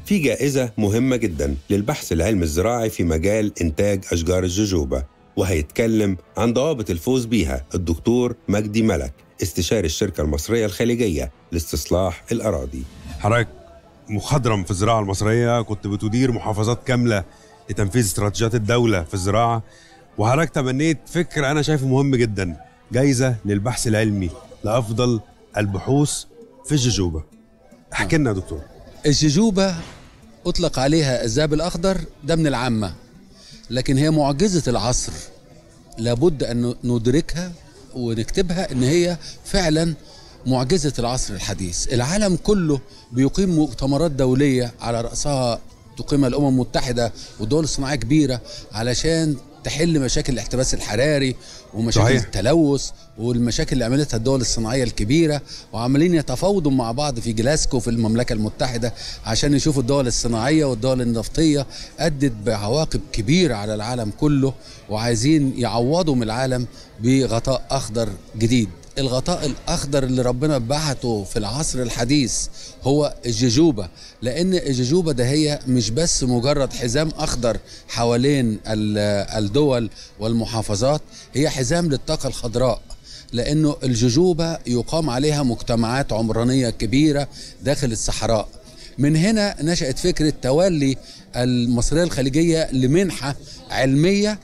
في جائزة مهمة جدا للبحث العلمي الزراعي في مجال إنتاج أشجار الجوجوبا وهيتكلم عن ضوابط الفوز بيها الدكتور مجدي ملك استشاري الشركة المصرية الخليجية لاستصلاح الأراضي حضرتك مخضرم في الزراعة المصرية كنت بتدير محافظات كاملة لتنفيذ استراتيجيات الدولة في الزراعة وحضرتك تبنيت فكر أنا شايفه مهم جدا جايزة للبحث العلمي لأفضل البحوث في الجوجوبا احكي لنا يا دكتور الججوبة أطلق عليها الذهب الأخضر ده من العامة لكن هي معجزة العصر لابد أن ندركها ونكتبها أن هي فعلا معجزة العصر الحديث العالم كله بيقيم مؤتمرات دولية على رأسها تقيمها الأمم المتحدة والدول الصناعية كبيرة علشان تحل مشاكل الاحتباس الحراري ومشاكل صحيح. التلوث والمشاكل اللي عملتها الدول الصناعيه الكبيره وعمالين يتفاوضوا مع بعض في جلاسكو في المملكه المتحده عشان يشوفوا الدول الصناعيه والدول النفطيه ادت بعواقب كبيره على العالم كله وعايزين يعوضوا من العالم بغطاء اخضر جديد الغطاء الاخضر اللي ربنا بعته في العصر الحديث هو الججوبه لان الججوبه ده هي مش بس مجرد حزام اخضر حوالين ال- الدول والمحافظات هي حزام للطاقه الخضراء لانه الججوبه يقام عليها مجتمعات عمرانيه كبيره داخل الصحراء من هنا نشأت فكرة تولي المصرية الخليجية لمنحة علمية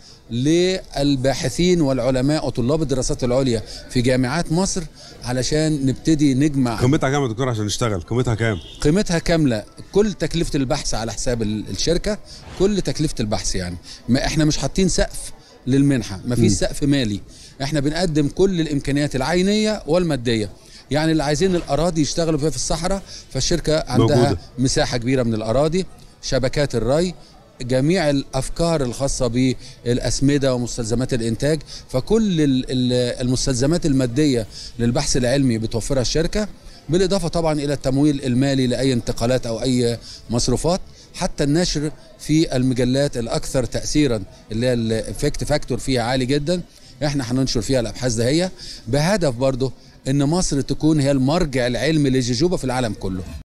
للباحثين والعلماء وطلاب الدراسات العليا في جامعات مصر علشان نبتدي نجمع قيمتها كام يا دكتور عشان نشتغل قيمتها كام قيمتها كاملة كل تكلفة البحث على حساب ال- الشركة كل تكلفة البحث يعني ما احنا مش حاطين سقف للمنحة ما فيش سقف مالي احنا بنقدم كل الإمكانيات العينية والمادية يعني اللي عايزين الأراضي يشتغلوا فيها في الصحراء فالشركة عندها موجودة. مساحة كبيرة من الأراضي شبكات الري جميع الافكار الخاصه بالاسمده ومستلزمات الانتاج فكل ال- ال- المستلزمات الماديه للبحث العلمي بتوفرها الشركه بالاضافه طبعا الى التمويل المالي لاي انتقالات او اي مصروفات حتى النشر في المجلات الاكثر تاثيرا اللي هي الافكت فاكتور فيها عالي جدا احنا هننشر فيها الابحاث دهية بهدف برضه ان مصر تكون هي المرجع العلمي للججوبه في العالم كله